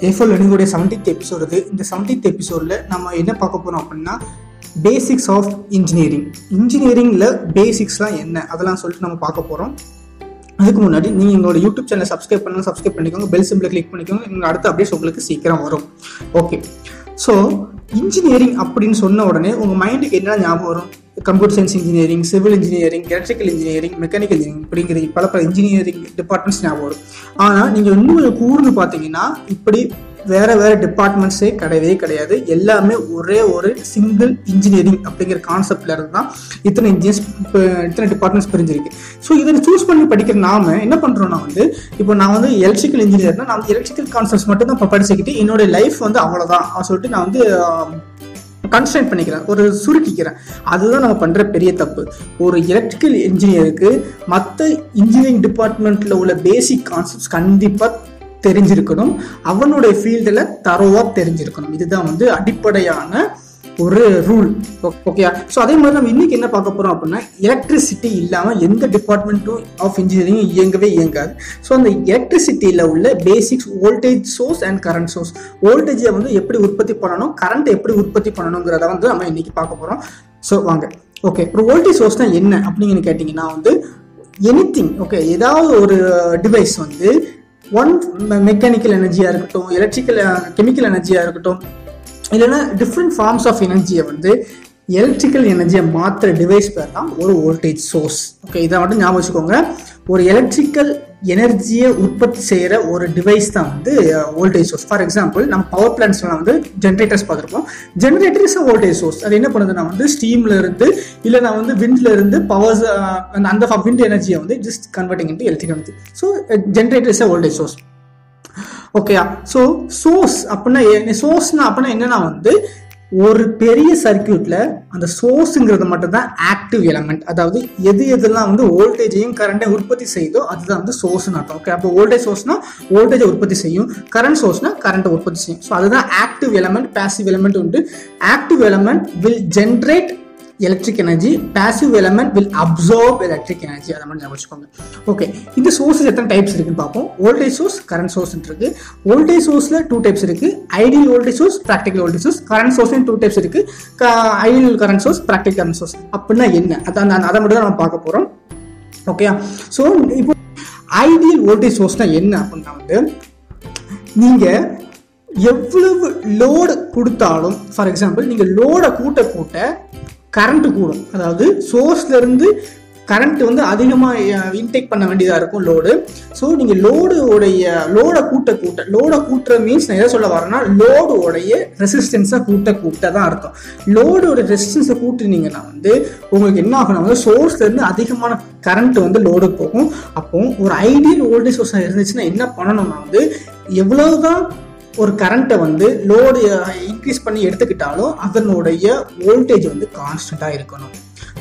ஏஃபோல் லேர்னிங்கோடைய seventeenth episode இது இந்த seventeenth எபிசோடில் நம்ம என்ன பார்க்க போகிறோம் அப்படின்னா பேசிக்ஸ் ஆஃப் இன்ஜினியரிங் இன்ஜினியரிங்கில் பேசிக்ஸ்லாம் என்ன அதெல்லாம் சொல்லிட்டு நம்ம பார்க்க போகிறோம் அதுக்கு முன்னாடி நீங்கள் எங்களோட யூடியூப் சேனலை சப்ஸ்கிரைப் பண்ணணும் சப்ஸ்கிரைப் பண்ணிக்கோங்க பெல் சிம்பிளை கிளிக் பண்ணிக்கோங்க எங்களோட அடுத்த அப்டேட்ஸ் உங்களுக்கு சீக்கிரம் வரும் ஓகே ஸோ இன்ஜினியரிங் அப்படின்னு சொன்ன உடனே உங்கள் மைண்டுக்கு என்ன ஞாபகம் வரும் computer science engineering civil engineering electrical engineering mechanical engineering இப்படிங்கிற பல பல இன்ஜினியரிங் டிபார்ட்மெண்ட்ஸ் ஞாபகம் வரும் ஆனால் நீங்கள் இன்னும் கொஞ்சம் கூர்ந்து பார்த்தீங்கன்னா இப்படி வேற வேற டிபார்ட்மெண்ட்ஸே கிடையவே கிடையாது எல்லாமே ஒரே ஒரு சிங்கிள் இன்ஜினியரிங் அப்படிங்கிற கான்செப்ட்ல இருந்து தான் இத்தனை இன்ஜினியர்ஸ் இத்தனை டிபார்ட்மெண்ட்ஸ் பிரிஞ்சிருக்கு ஸோ இதை சூஸ் பண்ணி படிக்கிற நாம என்ன பண்றோம்னா வந்து இப்போ நான் வந்து எலக்ட்ரிக்கல் இன்ஜினியர்னா நான் எலக்ட்ரிக்கல் கான்செப்ட்ஸ் மட்டும் தான் இப்போ படிச்சுக்கிட்டு என்னோட லைஃப் வந்து அவ்வளோதான் சொல்லிட்டு நான் வந்து கன்ஸ்டன்ட் பண்ணிக்கிறேன் ஒரு சுருக்கிக்கிறேன் அதுதான் நம்ம பண்ற பெரிய தப்பு ஒரு எலக்ட்ரிக்கல் இன்ஜினியருக்கு மற்ற இன்ஜினியரிங் டிபார்ட்மெண்ட்ல உள்ள பேசிக் கான்செப்ட்ஸ் கண்டிப்பா தெரிஞ்சிருக்கணும் அவனுடைய ஃபீல்டில் தரோவா தெரிஞ்சிருக்கணும் இதுதான் வந்து அடிப்படையான ஒரு ரூல் ஓகே ஸோ அதே மாதிரி நம்ம இன்னைக்கு என்ன பார்க்க போறோம் அப்படின்னா எலக்ட்ரிசிட்டி இல்லாமல் எந்த டிபார்ட்மெண்ட்டும் ஆஃப் இன்ஜினியரிங் இயங்கவே இயங்காது ஸோ அந்த எலக்ட்ரிசிட்டியில் உள்ள basics voltage source and current source வோல்டேஜை வந்து எப்படி உற்பத்தி பண்ணணும் கரண்ட் எப்படி உற்பத்தி பண்ணணுங்கிறத வந்து நம்ம இன்னைக்கு பார்க்க போறோம் ஸோ வாங்க ஓகே ஒரு வோல்டேஜ் சோர்ஸ்னா என்ன அப்படின்னு கேட்டிங்கன்னா வந்து எனிதிங் ஓகே ஏதாவது ஒரு டிவைஸ் வந்து ஒன் மெக்கானிக்கல் எனர்ஜியாக இருக்கட்டும் எலக்ட்ரிக்கல் கெமிக்கல் எனர்ஜியாக இருக்கட்டும் இல்லைன்னா டிஃப்ரெண்ட் ஃபார்ம்ஸ் ஆஃப் எனர்ஜியை வந்து எலக்ட்ரிக்கல் எனர்ஜியை மாற்றுற டிவைஸ் பேர் தான் ஒரு வோல்டேஜ் சோர்ஸ் ஓகே இதை மட்டும் ஞாபகம் வச்சுக்கோங்க ஒரு எலக்ட்ரிக்கல் எனர்ஜியை உற்பத்தி செய்கிற ஒரு டிவைஸ் தான் வந்து வோல்டேஜ் சோர்ஸ் ஃபார் எக்ஸாம்பிள் நம்ம பவர் பிளான்ஸ்லாம் வந்து ஜென்ரேட்டர்ஸ் பார்த்துருப்போம் ஜென்ரேட்டர் இஸ் வோல்டேஜ் சோர்ஸ் அது என்ன பண்ணுதுன்னா வந்து ஸ்டீம்ல இருந்து இல்லை நான் வந்து விண்ட்ல இருந்து பவர்ஸ் அந்த விண்ட் எனர்ஜியை வந்து just converting into electric energy so generator is voltage source ஓகேயா ஸோ சோர்ஸ் அப்படின்னா சோர்ஸ்னா அப்படின்னா என்னன்னா வந்து ஒரு பெரிய சர்க்கியூட்ல அந்த சோர்ஸுங்கிறது மட்டும் தான் ஆக்டிவ் எலமெண்ட் அதாவது எது எதெல்லாம் வந்து வோல்டேஜையும் கரண்ட்டையும் உற்பத்தி செய்யுதோ அதுதான் வந்து சோர்ஸ்னு அர்த்தம் ஓகே அப்போ வோல்டேஜ் சோர்ஸ்னா வோல்டேஜை உற்பத்தி செய்யும் கரண்ட் சோர்ஸ்னா கரண்ட்டை உற்பத்தி செய்யும் ஸோ அதுதான் ஆக்டிவ் எலமெண்ட் பேசிவ் எலமெண்ட் உண்டு active element will generate electric energy passive element will absorb electric energy அதை மட்டும் ஞாபகம் வச்சுக்கோங்க ஓகே இந்த சோர்ஸஸ் எத்தனை டைப்ஸ் இருக்குன்னு பார்ப்போம் வோல்டேஜ் சோர்ஸ் கரண்ட் சோர்ஸ் இருக்கு வோல்டேஜ் சோர்ஸ்ல டூ டைப்ஸ் இருக்கு ideal voltage source practical voltage source current சோர்ஸ்லையும் டூ டைப்ஸ் இருக்கு ideal current source practical current source அப்படின்னா என்ன அதான் அதை மட்டும் தான் நம்ம பார்க்க போறோம் ஓகேயா ஸோ இப்போ ஐடியல் வோல்டேஜ் சோர்ஸ்னா என்ன அப்படின்னா வந்து நீங்க எவ்வளவு லோடு கொடுத்தாலும் ஃபார் எக்ஸாம்பிள் நீங்க லோடை கூட்ட கூட்ட கரண்ட் கூடும் அதாவது சோர்ஸ்ல இருந்து கரண்ட் வந்து அதிகமாக இன்டேக் பண்ண வேண்டியதாக இருக்கும் லோடு ஸோ நீங்கள் லோடு உடைய லோடை கூட்ட கூட்ட லோடை கூட்டுற மீன்ஸ் நான் எதை சொல்ல வரேன்னா லோடு உடைய ரெசிஸ்டன்ஸை கூட்ட கூட்ட தான் அர்த்தம் லோடோட ரெசிஸ்டன்ஸை கூட்டினீங்கன்னா வந்து உங்களுக்கு என்ன ஆகணும் வந்து சோர்ஸ்லேருந்து அதிகமான கரண்ட் வந்து லோடு போகும் அப்போ ஒரு ஐடியல் வோல்டேஜ் சோர்ஸாக இருந்துச்சுன்னா என்ன பண்ணணும்னா வந்து எவ்வளவுதான் ஒரு கரண்ட்டை வந்து லோடு இன்க்ரீஸ் பண்ணி எடுத்துக்கிட்டாலும் அதனுடைய வோல்டேஜ் வந்து கான்ஸ்டண்ட்டாக இருக்கணும்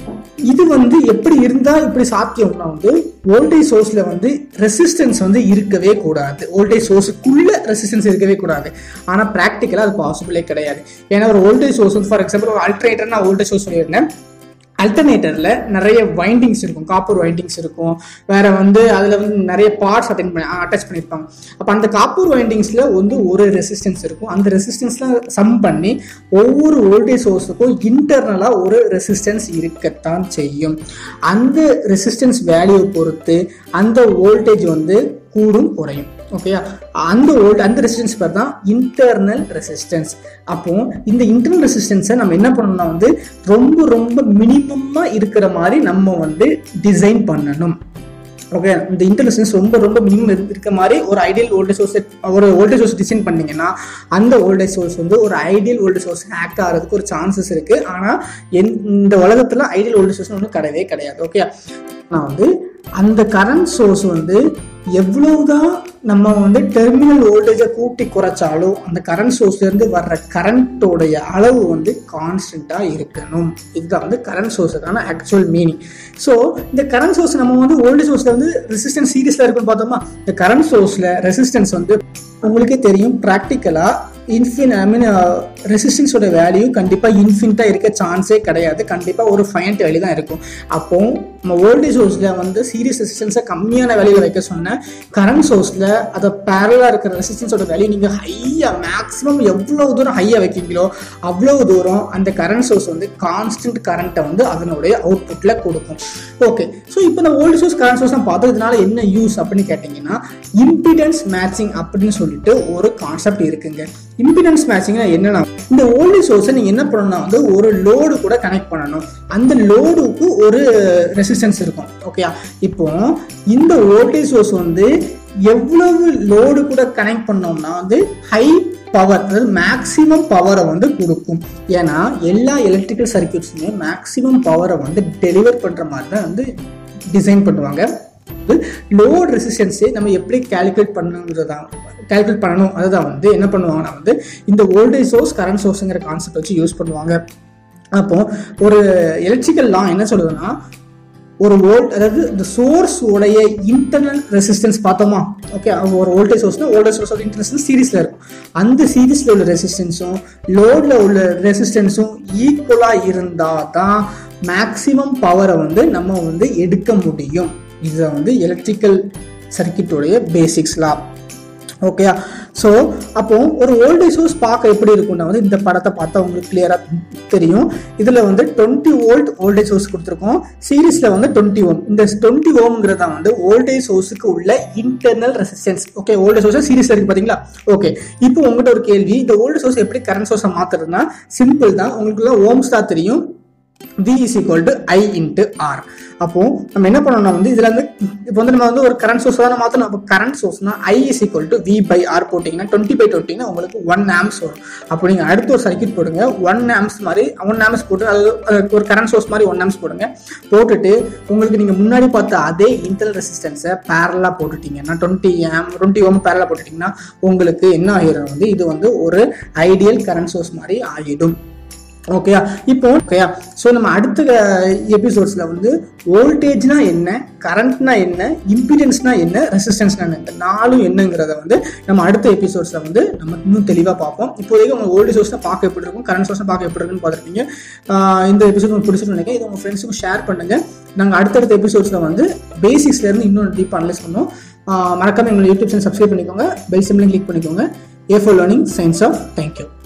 இது வந்து எப்படி இருந்தா இப்படி சாத்தியம்னா வந்து வோல்டேஜ் சோர்ஸ்ல வந்து ரெசிஸ்டன்ஸ் வந்து இருக்கவே கூடாது வோல்டேஜ் சோர்ஸுக்குள்ள ரெசிஸ்டன்ஸ் இருக்கவே கூடாது ஆனா பிராக்டிக்கலா அது பாசிபிளே கிடையாது ஏன்னா ஒரு வோல்டேஜ் சோர்ஸ் வந்து ஃபார் எக்ஸாம்பிள் ஒரு அல்ட்ரேட்டர் நான் வோல்டேஜ் சோர்ஸ் சொல்லியிருந்தேன் அல்டர்னேட்டரில் நிறைய வைண்டிங்ஸ் இருக்கும் காப்பர் வைண்டிங்ஸ் இருக்கும் வேற வந்து அதில் வந்து நிறைய பார்ட்ஸ் அட்டன் பண்ணி அட்டாச் பண்ணியிருப்பாங்க அப்போ அந்த காப்பர் வைண்டிங்ஸில் வந்து ஒரு ரெசிஸ்டன்ஸ் இருக்கும் அந்த ரெசிஸ்டன்ஸ்லாம் சம் பண்ணி ஒவ்வொரு வோல்டேஜ் சோர்ஸுக்கும் இன்டர்னலாக ஒரு ரெசிஸ்டன்ஸ் இருக்கத்தான் செய்யும் அந்த ரெசிஸ்டன்ஸ் வேல்யூவை பொறுத்து அந்த வோல்டேஜ் வந்து கூடும் குறையும் ஓகேயா அந்த வோல்ட் அந்த ரெசிஸ்டன்ஸ் பேர் தான் இன்டர்னல் ரெசிஸ்டன்ஸ் அப்போ இந்த இன்டர்னல் ரெசிஸ்டன்ஸை நம்ம என்ன பண்ணணும்னா வந்து ரொம்ப ரொம்ப மினிமமா இருக்கிற மாதிரி நம்ம வந்து டிசைன் பண்ணணும் ஓகே இந்த இன்டர்னல் ரொம்ப ரொம்ப மினிமம் இருக்க மாதிரி ஒரு ஐடியல் வோல்டேஜ் சோர்ஸ் ஒரு வோல்டேஜ் சோர்ஸ் டிசைன் பண்ணீங்கன்னா அந்த வோல்டேஜ் சோர்ஸ் வந்து ஒரு ஐடியல் வோல்டேஜ் சோர்ஸ் ஹேக் ஆகிறதுக்கு ஒரு சான்சஸ் இருக்கு ஆனால் இந்த உலகத்தில் ஐடியல் வோல்டேஜ் சோர்ஸ் ஒன்றும் கிடையவே கிடையாது ஓகே நான் வந்து அந்த கரண்ட் சோர்ஸ் வந்து எவ்வளவுதான் நம்ம வந்து டெர்மினல் வோல்டேஜை கூட்டி குறைச்சாலும் அந்த கரண்ட் சோர்ஸ்ல இருந்து வர்ற கரண்ட்டோடைய அளவு வந்து கான்ஸ்டண்டா இருக்கணும் இதுதான் வந்து கரண்ட் சோர்ஸுக்கான ஆக்சுவல் மீனிங் ஸோ இந்த கரண்ட் சோர்ஸ் நம்ம வந்து வோல்டேஜ் சோர்ஸ்ல வந்து ரெசிஸ்டன்ஸ் சீரியஸ்ல இருக்குன்னு பார்த்தோமா இந்த கரண்ட் சோர்ஸ்ல ரெசிஸ்டன்ஸ் வந்து உங்களுக்கே தெரியும் ப்ராக்டிக்கலா இன்ஃபின் ஐ மீன் ரெசிஸ்டன்ஸோட வேல்யூ கண்டிப்பாக இன்ஃபினிட்டாக இருக்க சான்ஸே கிடையாது கண்டிப்பாக ஒரு ஃபைனட் வேல்யூ தான் இருக்கும் அப்போ நம்ம வோல்டேஜ் சோர்ஸில் வந்து சீரியஸ் ரெசிஸ்டன்ஸை கம்மியான வேல்யூவில் வைக்க சொன்ன கரண்ட் சோர்ஸில் அதை பேரலாக இருக்கிற ரெசிஸ்டன்ஸோட வேல்யூ நீங்கள் ஹையாக மேக்ஸிமம் எவ்வளோ தூரம் ஹையாக வைக்கிறீங்களோ அவ்வளோ தூரம் அந்த கரண்ட் சோர்ஸ் வந்து கான்ஸ்டன்ட் கரண்ட்டை வந்து அதனுடைய அவுட்புட்டில் கொடுக்கும் ஓகே ஸோ இப்போ இந்த ஓல்டு சோர்ஸ் கரண்ட் சோர்ஸ் பார்த்ததுனால என்ன யூஸ் அப்படின்னு கேட்டிங்கன்னா இம்பிடன்ஸ் மேட்சிங் அப்படின்னு சொல்லிட்டு ஒரு கான்செப்ட் இருக்குங்க இம்பிடன்ஸ் மேட்சிங்னா என்னன்னா இந்த ஓல்டேஜ் சோர்ஸை நீங்கள் என்ன பண்ணணும்னா வந்து ஒரு லோடு கூட கனெக்ட் பண்ணணும் அந்த லோடுக்கு ஒரு ரெசிஸ்டன்ஸ் இருக்கும் ஓகேயா இப்போ இந்த வோல்டேஜ் சோர்ஸ் வந்து எவ்வளவு லோடு கூட கனெக்ட் பண்ணோம்னா வந்து ஹை பவர் அதாவது மேக்ஸிமம் பவரை வந்து கொடுக்கும் ஏன்னா எல்லா எலக்ட்ரிக்கல் சர்க்கியூட்ஸுமே மேக்ஸிமம் பவரை வந்து டெலிவர் பண்ணுற மாதிரி தான் வந்து டிசைன் பண்ணுவாங்க லோட் ரெசிஸ்டன்ஸை நம்ம எப்படி கால்குலேட் பண்ணுங்கிறதான் கால்குலேட் பண்ணணும் அதுதான் வந்து என்ன பண்ணுவாங்கன்னா வந்து இந்த வோல்டேஜ் சோர்ஸ் கரண்ட் சோர்ஸுங்கிற கான்செப்ட் வச்சு யூஸ் பண்ணுவாங்க அப்போ ஒரு எலக்ட்ரிக்கல் லா என்ன சொல்லுதுன்னா ஒரு வோல்ட் அதாவது இந்த சோர்ஸ் உடைய இன்டர்னல் ரெசிஸ்டன்ஸ் பார்த்தோமா ஓகே ஒரு வோல்டேஜ் சோர்ஸ்னா வோல்டேஜ் சோர்ஸோட இன்டர்னல் சீரிஸில் இருக்கும் அந்த சீரிஸில் உள்ள ரெசிஸ்டன்ஸும் லோடில் உள்ள ரெசிஸ்டன்ஸும் ஈக்குவலாக இருந்தால் தான் மேக்ஸிமம் பவரை வந்து நம்ம வந்து எடுக்க முடியும் இதுதான் வந்து எலக்ட்ரிக்கல் சர்க்கியூட்டோடைய பேசிக்ஸ்லா ஓகேயா ஸோ அப்போ ஒரு ஓல்டேஜ் சோர்ஸ் பார்க்க எப்படி இருக்கும்னா வந்து இந்த படத்தை பார்த்தா உங்களுக்கு கிளியராக தெரியும் இதில் வந்து டுவெண்ட்டி வோல்ட் ஓல்டேஜ் சோர்ஸ் கொடுத்துருக்கோம் சீரீஸில் வந்து டுவெண்ட்டி ஓம் இந்த டுவெண்ட்டி ஓம்ங்கிறத வந்து ஓல்டேஜ் சோர்ஸுக்கு உள்ள internal resistance okay voltage source சீரீஸில் இருக்கு பார்த்தீங்களா ஓகே இப்போ உங்கள்கிட்ட ஒரு கேள்வி இந்த ஓல்டேஜ் சோர்ஸ் எப்படி கரண்ட் சோர்ஸை மாற்றுறதுனா சிம்பிள் தான் உங்களுக்குலாம் ஓம்ஸ் தான் தெரியும் V is equal to I into R அப்போ நம்ம என்ன பண்ணணும்னா வந்து இதுல வந்து இப்போ வந்து நம்ம வந்து ஒரு கரண்ட் சோர்ஸ் தான் மாற்றணும் அப்போ கரண்ட் சோர்ஸ்னா I is equal to V by R போட்டிங்கன்னா டுவெண்ட்டி பை டுவெண்ட்டினா உங்களுக்கு ஒன் ஆம்ஸ் வரும் அப்போ நீங்கள் அடுத்த ஒரு சர்க்கியூட் போடுங்க ஒன் ஆம்ஸ் மாதிரி ஒன் ஆம்ஸ் போட்டு அது அதுக்கு ஒரு கரண்ட் சோர்ஸ் மாதிரி ஒன் ஆம்ஸ் போடுங்க போட்டுட்டு உங்களுக்கு நீங்கள் முன்னாடி பார்த்த அதே இன்டர்னல் ரெசிஸ்டன்ஸை பேரலாக போட்டுட்டீங்கன்னா டுவெண்ட்டி ஆம் டுவெண்ட்டி ஓம் பேரலாக போட்டுட்டீங்கன்னா உங்களுக்கு என்ன ஆகிடும் வந்து இது வந்து ஒரு ஐடியல் கரண்ட் சோர்ஸ் மாதிரி ஆகிடும் ஓகேயா இப்போ ஓகேயா ஸோ நம்ம அடுத்த எபிசோட்ஸில் வந்து வோல்டேஜ்னா என்ன கரண்ட்னா என்ன இம்பிடன்ஸ்னா என்ன ரெசிஸ்டன்ஸ்னா என்ன இந்த நாலும் என்னங்கிறத வந்து நம்ம அடுத்த எபிசோட்ஸில் வந்து நம்ம இன்னும் தெளிவாக பார்ப்போம் இப்போதைக்கு உங்கள் ஓல்டேஜ் சோர்ஸ்னா பார்க்க எப்படி இருக்கும் கரண்ட் சோர்ஸ்னா பார்க்க எப்படி இருக்குன்னு பார்த்துருப்பீங்க ஆஹ் இந்த எபிசோட் உங்களுக்கு பிடிச்சிட்டு நினைக்கிறேன் இது உங்கள் ஃப்ரெண்ட்ஸுக்கும் ஷேர் பண்ணுங்க நாங்கள் அடுத்தடுத்த எபிசோட்ஸில் வந்து பேசிக்ஸ்லேருந்து இன்னும் டீப்பாக அனலைஸ் பண்ணுவோம் ஆஹ் மறக்காம எங்களோட யூடியூப் சேனல் சப்ஸ்கிரைப் பண்ணிக்கோங்க பெல் சிம்லையும் கிளிக் பண்ணிக்கோங்க A for learning science of thank you